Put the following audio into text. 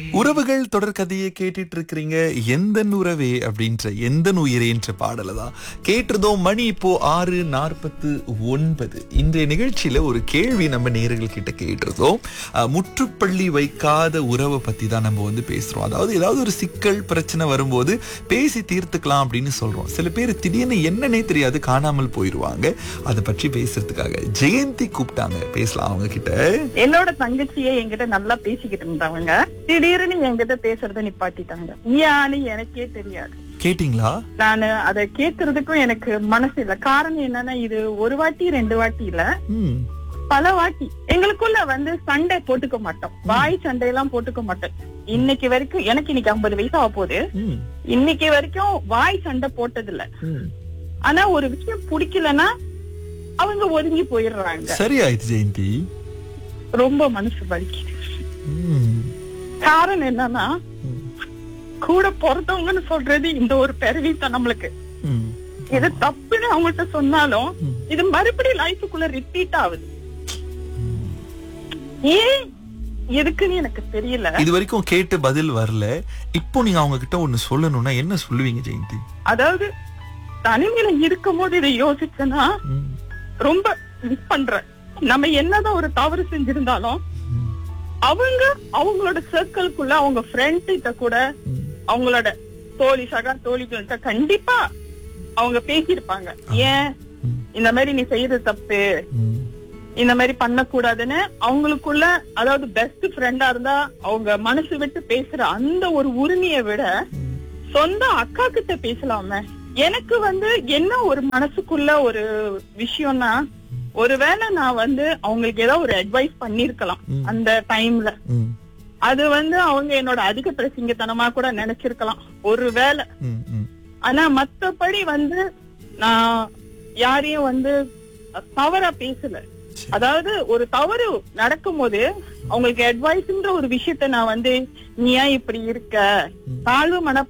உறவுகள் தொடர்கதையை கேட்டுட்டு இருக்கிறீங்க எந்த உறவே அப்படின்ற எந்த உயிரேன்ற பாடலை தான் கேட்டிருந்தோம் மணி இப்போ ஆறு நாற்பத்து ஒன்பது இன்றைய நிகழ்ச்சியில ஒரு கேள்வி நம்ம நேர்கள் கிட்ட கேட்டிருந்தோம் அஹ், முற்றுப்பள்ளி வைக்காத உறவை பத்தி தான் நம்ம வந்து பேசுறோம் அதாவது ஏதாவது ஒரு சிக்கல் பிரச்சனை வரும்போது பேசி தீர்த்துக்கலாம் அப்படின்னு சொல்றோம் சில பேர் திடீர்னு என்னன்னே தெரியாது காணாமல் போயிடுவாங்க அதை பற்றி பேசுறதுக்காக ஜெயந்தி கூப்பிட்டாங்க பேசலாம் அவங்க கிட்ட என்னோட தங்கச்சியே என்கிட்ட நல்லா பேசிக்கிட்டு இருந்தவங்க திடீர்னு என்கிட்ட பேசுறத நிப்பாட்டிட்டாங்க ஏன்னு எனக்கே தெரியாது கேட்டிங்களா நானு அதை கேக்குறதுக்கும் எனக்கு மனசு இல்ல காரணம் என்னன்னா இது ஒரு வாட்டி ரெண்டு வாட்டி இல்ல ம் பல வாட்டி எங்களுக்குள்ள வந்து சண்டை போட்டுக்க மாட்டோம் வாய் சண்டை எல்லாம் போட்டுக்க மாட்டோம் இன்னைக்கு வரைக்கும் எனக்கு இன்னைக்கு ஐம்பது வயசு ஆக போகுது ம் இன்னைக்கு வரைக்கும் வாய் சண்டை போட்டது இல்ல ம் ஆனா ஒரு விஷயம் பிடிக்கலன்னா அவங்க ஒதுங்கி போயிடுறாங்க சரியாயிடுச்சு ஜெயந்தி ரொம்ப மனசு வலிக்குது ம், காரணம் என்னன்னா ம், கூட பிறந்தவங்கன்னு சொல்றது இந்த ஒரு பெருவி தான் நம்மளுக்கு ம். இது தப்புன்னு அவங்கள்ட்ட சொன்னாலும் ம். இது மறுபடியும் லைஃபுக்குள்ள ரிப்பீட் ஆகுது ஏன் எதுக்குன்னு எனக்கு தெரியல இது வரைக்கும் கேட்டு பதில் வரல இப்போ நீங்க அவங்க கிட்ட ஒண்ணு சொல்லணும்னா என்ன சொல்லுவீங்க ஜெயந்தி அதாவது தனிமையில இருக்கும் போது இதை யோசிச்சேன்னா ம், ரொம்ப மிஸ் பண்றேன் நம்ம என்னதான் ஒரு தவறு செஞ்சிருந்தாலும் ம், அவங்க அவங்களோட சர்க்கிள்குள்ள அவங்க ஃப்ரெண்ட் கிட்ட கூட ம். அவங்களோட தோழி சகா தோழிகள்கிட்ட கண்டிப்பா அவங்க பேசியிருப்பாங்க ஏன் ம். இந்த மாதிரி நீ செய்யறது தப்பு ம், இந்த மாதிரி பண்ணக்கூடாதுன்னு அவங்களுக்குள்ள அதாவது பெஸ்ட் ஃப்ரெண்டா இருந்தா அவங்க மனசு விட்டு பேசுற அந்த ஒரு உரிமையை விட ம். சொந்த அக்கா கிட்ட பேசலாமே எனக்கு வந்து என்ன ஒரு மனசுக்குள்ள ஒரு விஷயம்னா ஒருவேளை நான் வந்து அவங்களுக்கு ஏதாவது ஒரு அட்வைஸ் பண்ணிருக்கலாம் ம். அந்த டைம்ல ம், அது வந்து அவங்க என்னோட அதிக பிரசிங்கத்தனமா கூட நினைச்சிருக்கலாம் ஒருவேளை ம், ம். ஆனா மத்தபடி வந்து நான் யாரையும் வந்து தவறா பேசல சரி. அதாவது ஒரு தவறு நடக்கும்போது அவங்களுக்கு அட்வைஸ்ன்ற ஒரு விஷயத்த நான் வந்து நீ ஏன் இப்படி இருக்க தாழ்வு மன